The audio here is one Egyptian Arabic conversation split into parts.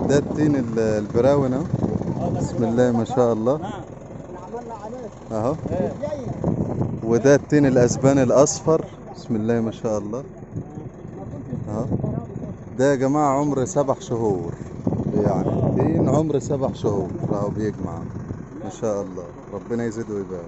ده التين ال- البراون اهو بسم الله ما شاء الله نعم عملنا عليه اهو جاي وده التين الاسباني الاصفر بسم الله ما شاء الله اهو ده يا جماعة عمر سبع شهور يعني تين عمر سبع شهور اهو بيجمع ما شاء الله ربنا يزيد ويبارك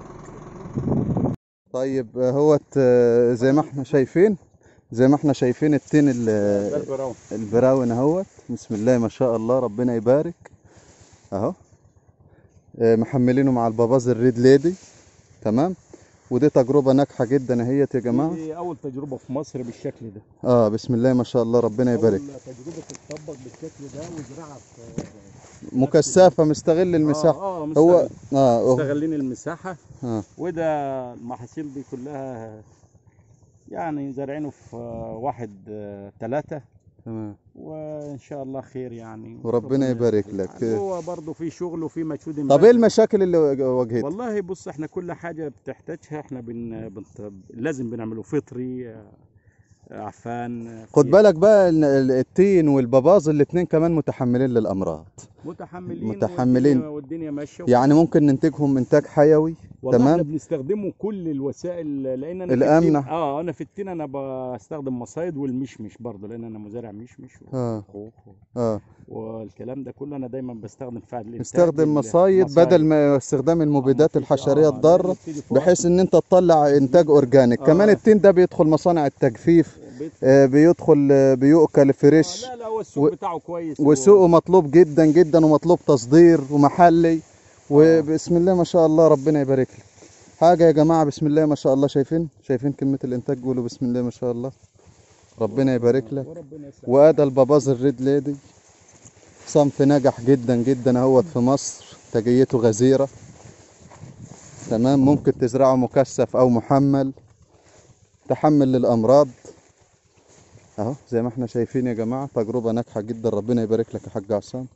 طيب هو زي ما احنا شايفين زي ما احنا شايفين التين ال- ده البراون البراون اهوت بسم الله ما شاء الله ربنا يبارك اهو آه، محملينه مع الباباز الريد ليدي تمام ودي تجربة ناجحة جدا اهيت يا جماعة دي اول تجربه في مصر بالشكل ده اه بسم الله ما شاء الله ربنا يبارك أول تجربه تتطبق بالشكل ده وزراعه في مكثفة مستغل المساحة اه اه هو هو اه هو- مستغلين المساحه اه وده المحاصيل دي كلها يعني زارعينه في واحد آه، ثلاثة تمام وإن شاء الله خير يعني وربنا يبارك لك. يعني هو برضه في شغل وفي مجهود طب ايه مبذول. المشاكل اللي واجهتك والله بص احنا كل حاجة بتحتاجها احنا بن... بنت... لازم بنعمله فطري آه، عفان آه، خد في- بالك بقى إن ال- التين والباباز الاتنين كمان متحملين للامراض متحملين متحملين. والدنيا, والدنيا ماشية يعني ممكن ننتجهم انتاج حيوي والله تمام. احنا بنستخدمه كل الوسائل لان انا في الآمنة. التين- اه انا في التين انا بستخدم مصايد والمشمش برضه لان انا مزارع مشمش اه وخوخ اه والكلام ده كله انا دايما بستخدم فعل الإنتاج استخدم لل- مصايد بدل ما استخدام المبيدات الحشريه الضاره بحيث ان انت تطلع انتاج اورجانيك آه. كمان التين ده بيدخل مصانع التجفيف آه، بيدخل آه، بيؤكل فريش لا لا هو السوق و- بتاعه كويس وسوقه مطلوب جدا جدا ومطلوب تصدير ومحلي وبسم الله ما شاء الله ربنا يبارك لك حاجه يا جماعه بسم الله ما شاء الله شايفين شايفين كلمه الانتاج قولوا بسم الله ما شاء الله ربنا يبارك لك وربنا يسلمك وادى الباباز الريد ليدي صنف نجح جدا جدا اهوت في مصر تجيته غزيرة تمام ممكن تزرعه مكثف او محمل تحمل للامراض اهو زي ما احنا شايفين يا جماعة تجربة ناجحة جدا ربنا يبارك لك يا حاج عصام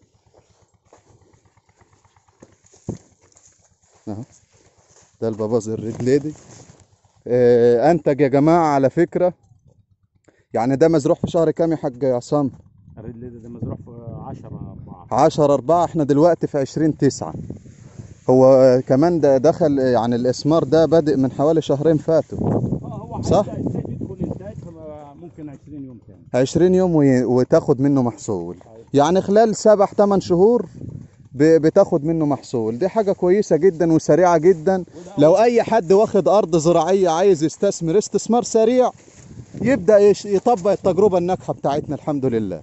اهو ده الباباز الريد ليدي آه، انتج يا جماعة على فكرة يعني ده مزروع في شهر كام يا حاج عصام الريد ليدي ده مزروع في 10 4 10 4 احنا دلوقتي في 20 9 هو كمان ده دخل يعني الاسمار ده بادئ من حوالي شهرين فاتوا اه هو صح؟ هيبدأ إنتاج يدخل انتاج فما- ممكن 20 يوم تاني 20 يوم وي- وتاخد منه محصول يعني خلال سبع 8 شهور ب- بتاخد منه محصول دي حاجة كويسة جدا وسريعة جدا لو اي حد واخد ارض زراعية عايز يستثمر استثمار سريع يبدأ يش- يطبق التجربة الناجحة بتاعتنا الحمد لله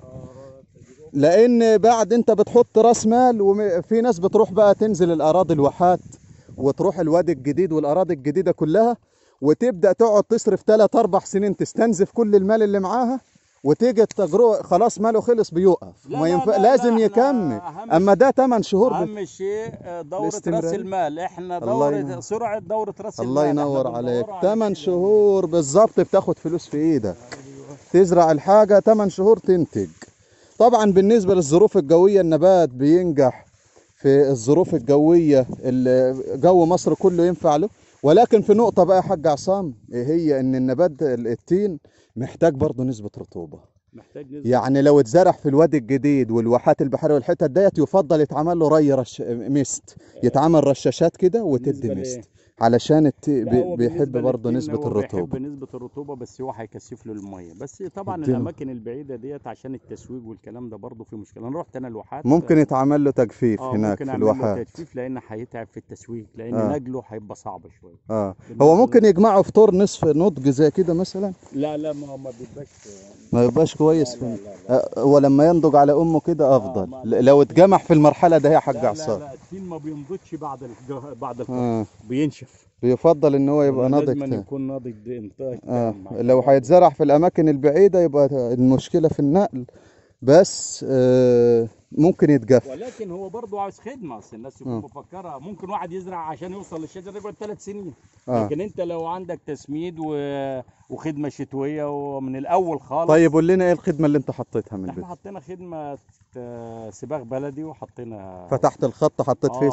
لان بعد انت بتحط راس مال وفي ناس بتروح بقى تنزل الاراضي الواحات وتروح الوادي الجديد والاراضي الجديده كلها وتبدا تقعد تصرف 3 4 سنين تستنزف كل المال اللي معاها وتيجي التجربه خلاص ماله خلص بيوقف لا ما لا ينفع لا لازم لا، يكمل إحنا أهم اما ده 8 شهور بت... اهم شيء آه، دوره الاستمرار. راس المال احنا الله دوره ينور. سرعه دوره راس المال الله إحنا ينور بندور عليك على 8 كده. شهور بالظبط بتاخد فلوس في ايدك تزرع الحاجة 8 شهور تنتج طبعا بالنسبة للظروف الجوية النبات بينجح في الظروف الجوية اللي جو مصر كله ينفع له ولكن في نقطة بقى يا حاج عصام إيه هي ان النبات التين محتاج برضه نسبة رطوبة محتاج نسبة يعني لو اتزرع في الوادي الجديد والواحات البحرية والحتت ديت يفضل يتعمل له ري رش مست يتعمل رشاشات كده وتدي بالنسبة لإيه؟ مست علشان الت... لا، بي- هو بيحب بالنسبة برضه للتين نسبة هو الرطوبة بيحب نسبة الرطوبة بس هو هيكثف له المية بس طبعا اديله. الأماكن البعيدة ديت عشان التسويق والكلام ده برضه في مشكلة أنا رحت أنا الواحات ممكن يتعمل له تجفيف اه هناك ممكن في أعمل له الواحات تجفيف لأن هيتعب في التسويق لأن آه. نقله هيبقى صعب شوية اه بالنسبة هو ممكن لل- يجمعه في طور نصف نضج زي كده مثلا لا لا ما ما بيبقاش ما يبقاش كويس لا في لا لا. آه، ولما ينضج على امه كده افضل ما- ل- لو اتجمع في المرحله ده يا حاج لا لا عصام لا التين ما بينضجش بعد الجه... بعد القطع آه. بينشف بيفضل ان هو يبقى ناضج لازم تاني يكون ناضج ده انتاج آه. تام مع لو الكبار. هيتزرع في الاماكن البعيده يبقى المشكله في النقل بس آه، ممكن يتجف ولكن هو برضه عاوز خدمه اصل الناس يكون آه. مفكره ممكن واحد يزرع عشان يوصل للشجره يقعد ثلاث سنين آه. لكن انت لو عندك تسميد و... وخدمه شتويه ومن الاول خالص طيب قول لنا ايه الخدمه اللي انت حطيتها من احنا البيت حطينا خدمه آه، سباغ بلدي وحطينا فتحت الخط حطيت فيه آه، سباق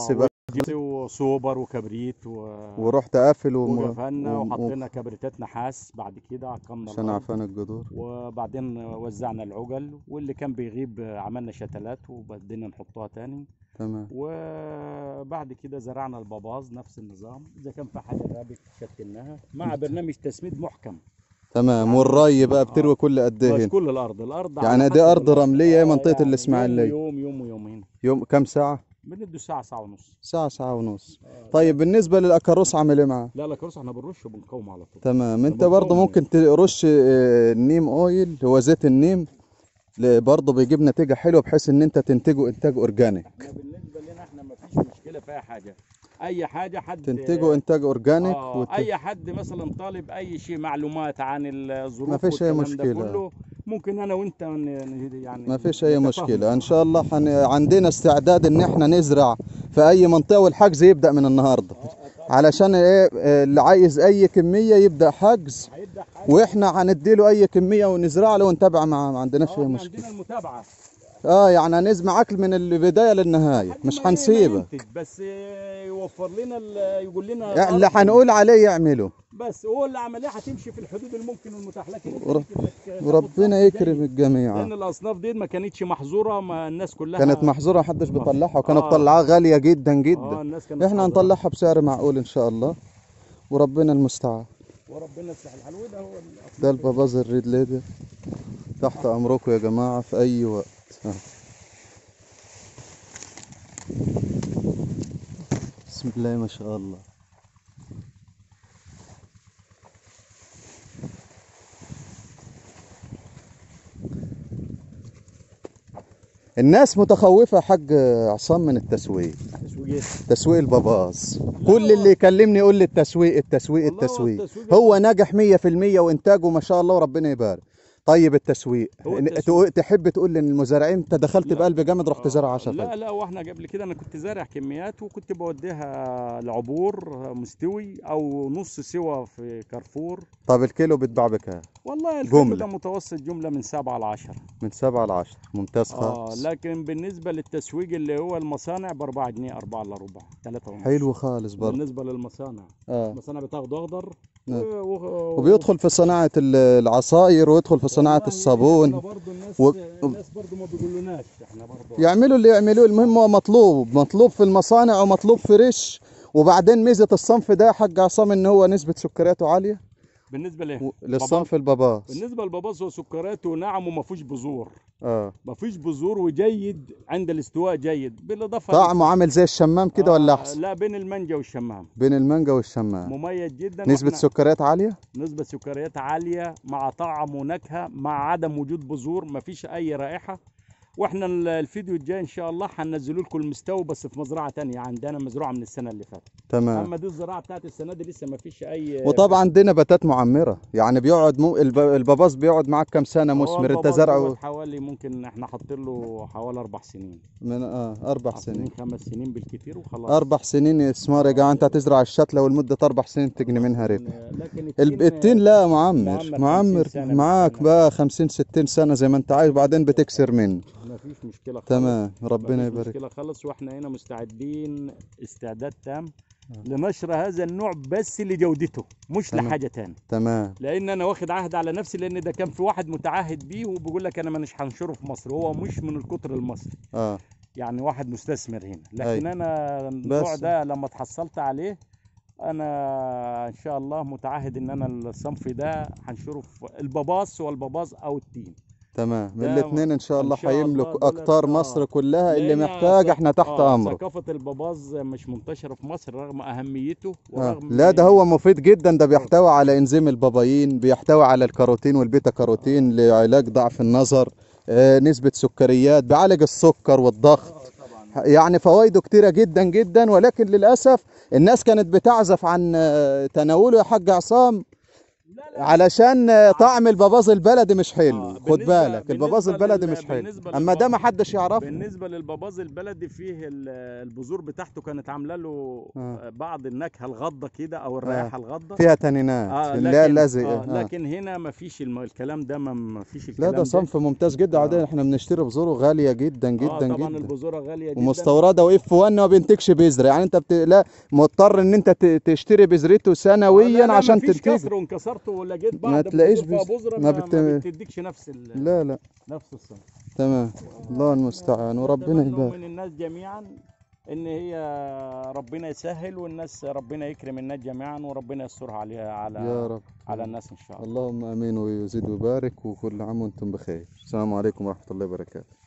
وسوبر وكبريت و... ورحت قافل وم... وقفلنا وم- وحطينا كبريتات نحاس بعد كده عقمنا عشان الأرض. عفان الجذور وبعدين وزعنا العجل واللي كان بيغيب عملنا شتلات وبدينا نحطها تاني تمام وبعد كده زرعنا الباباز نفس النظام اذا كان في حاجه غابت شتلناها مع برنامج تسميد محكم تمام والري بقى بتروي كل قد ايه مش هنا كل الارض الارض على يعني دي حسب أرض الأرض. رملية، هي آه، منطقة يعني الإسماعيلية. يوم يوم ويومين يوم كم ساعة بندوا ساعه ساعه ونص ساعة ساعة ونص طيب بالنسبة للأكاروس عامل ايه معاه لا لا كروس احنا بنرش وبنقوم على طول تمام انت طب برضه القوم ممكن ترش آه، النيم اويل هو زيت النيم ل- برضه بيجيب نتيجة حلوة بحيث ان انت تنتجه انتاج اورجانيك احنا بالنسبه لنا احنا ما فيش مشكله في اي حاجه اي حاجه حد تنتجه انتاج اورجانيك آه وت... اي حد مثلا طالب اي شيء معلومات عن الظروف ما فيش أي والكلام ده مشكلة. كله ممكن انا وانت ن- ن- يعني ما فيش اي نتفاهم. مشكلة ان شاء الله حن... عندنا استعداد ان احنا نزرع في اي منطقة والحجز يبدأ من النهاردة علشان ايه آه، اللي عايز اي كمية يبدأ حجز هيبدا حاجه واحنا هنديله اي كمية ونزرع له ونتابع معاه ما عندناش آه، فيها إحنا مشكلة عندنا المتابعه اه يعني هنزمع اكل من البداية للنهاية لحد مش ما- ما هنسيبك ينتج، بس آه، يوفر لنا ال- يقول لنا يعني اللي الأرض. هنقول عليه يعمله بس هو العمليه هتمشي في الحدود الممكن والمتاح لكن أنت ورب- ليك إنك تاخد وربنا وقت يكرم جيد. الجميع لان الاصناف دي ما كانتش محظوره ما الناس كلها كانت محظورة محدش بيطلعها وكانت آه. طلعها غالية جدا اه جدا الناس كانت احنا محظورة. هنطلعها بسعر معقول ان شاء الله وربنا المستعان وربنا يصلح الحال وده هو الأصناف ده الباباز الريد ليدي تحت امركم يا جماعة في اي وقت أهو. بسم الله ما شاء الله الناس متخوفة حق عصام من التسويق تسويقات تسويق الباباز كل اللي يكلمني يقول لي التسويق التسويق والله هو التسويق التسويق- هو نجح 100% وانتاجه ما شاء الله وربنا يبارك طيب التسويق هو إن- التسويق. تقول- تحب تقول للمزارعين انت دخلت لا. بقلب جامد رحت زرع آه، 10 لا لا واحنا قبل كده انا كنت زارع كميات وكنت بوديها العبور مستوي او نص سوا في كارفور طب الكيلو بيتباع بكام والله الكيلو جملة. ده متوسط جمله من 7 ل 10 من 7 ل 10 ممتاز اه خالص لكن بالنسبه للتسويق اللي هو المصانع ب 4 جنيه 4 الا ربع 3 ونص حلو خالص برضه بالنسبه للمصانع اه المصانع بتاخده اخضر نعم. و... و... وبيدخل في صناعة ال- العصاير ويدخل في صناعة والله الصابون احنا برضه الناس و- الناس برضه ما بيقولوناش احنا برضه يعملوا اللي يعملوه المهم هو مطلوب مطلوب في المصانع ومطلوب فريش وبعدين ميزة الصنف ده حق عصام ان هو نسبة سكرياته عالية بالنسبه له و- للصنف الباباز بالنسبه للباباص هو سكراته ناعم وما فيهوش بذور اه ما فيش بذور وجيد عند الاستواء جيد بالاضافه طعمه عامل زي الشمام كده ولا آه، احسن لا بين المانجا والشمام بين المانجا والشمام مميز جدا نسبة وإحنا- سكريات عالية نسبة سكريات عالية مع طعم ونكهة مع عدم وجود بذور مفيش أي رائحة واحنا ال- الفيديو الجاي ان شاء الله هننزلوا لكم المستوى بس في مزرعه تانية عندنا مزروعه من السنه اللي فاتت تمام اما دي الزراعه بتاعت السنه دي لسه ما فيش اي وطبعا دي نباتات معمرة يعني بيقعد مو... الب... الباباز بيقعد معاك كام سنة هو مثمر انت الباباز زرعه دوت حوالي ممكن احنا حاطين له حوالي اربع سنين من اه اربع حاطين سنين خمس سنين بالكتير وخلاص اربع سنين اسمار يا جماعة انت هتزرع الشتلة ولمدة اربع سنين تجني منها ربح لكن الب- التين لا معمر معمر معمر 50 سنة معاك بالسنة. بقى 50 60 سنة زي ما انت عايز بعدين بتكسر منه ما فيش مشكله خالص تمام ربنا مفيش يبارك مشكله خالص واحنا هنا مستعدين استعداد تام لنشر هذا النوع بس لجودته مش تمام. لحاجه تاني تمام لان انا واخد عهد على نفسي لان ده كان في واحد متعهد بيه وبيقول لك انا مانيش هنشره في مصر هو مش من القطر المصري اه يعني واحد مستثمر هنا لكن أي. انا النوع بس. ده لما تحصلت عليه انا ان شاء الله متعهد ان انا الصنف ده هنشره في الباباص والباباز او التين تمام ده الاثنين ان شاء إن الله شاء الله هيملك دولت- اقطار آه. مصر كلها اللي لأن محتاج ثق- احنا تحت آه، امره ثقافة الباباز مش منتشرة في مصر رغم أهميته آه. ورغم لا ده هو مفيد جدا ده بيحتوي على انزيم البابايين بيحتوي على الكاروتين والبيتا كاروتين لعلاج ضعف النظر آه نسبة سكريات بيعالج السكر والضغط آه، طبعا يعني فوائده كتيرة جدا جدا ولكن للأسف الناس كانت بتعزف عن آه، تناوله يا حاج عصام لا علشان آه، طعم الباباز البلدي مش حلو آه، خد بالنسبة- بالك الباباز بالنسبة البلدي لل- مش حلو بالنسبة اما ده للباباز- ما حدش يعرفه بالنسبه للباباز البلدي فيه ال- البذور بتاعته كانت عامله له آه. بعض النكهه الغضه كده او الرائحه الغضه فيها تانينات اه اللي هي لكن, اللزق آه آه. لكن هنا ما فيش الم... الكلام ده ما- ما فيش لا الكلام ده صنف ممتاز جدا آه. وبعدين احنا بنشتري بذوره غاليه جدا آه جدا طبعا جدا البذوره غاليه جدا ومستورده واف 1 ما بينتجش بذره يعني انت بت... لا مضطر ان انت ت- تشتري بذرته آه، لا، سنويا لا، عشان مفيش تنتج كسر وانكسرت ولقيت بعض ما تلاقيش البذور فيها بز- بذره ما ما, بت- ما بتديكش نفس ال... لا لا نفس الصنف تمام الله المستعان وربنا أتمنى يبارك من الناس جميعا ان هي ربنا يسهل والناس ربنا يكرم الناس جميعا وربنا يسترها عليها على يا رب على الناس ان شاء الله اللهم امين ويزيد ويبارك وكل عام وانتم بخير السلام عليكم ورحمه الله وبركاته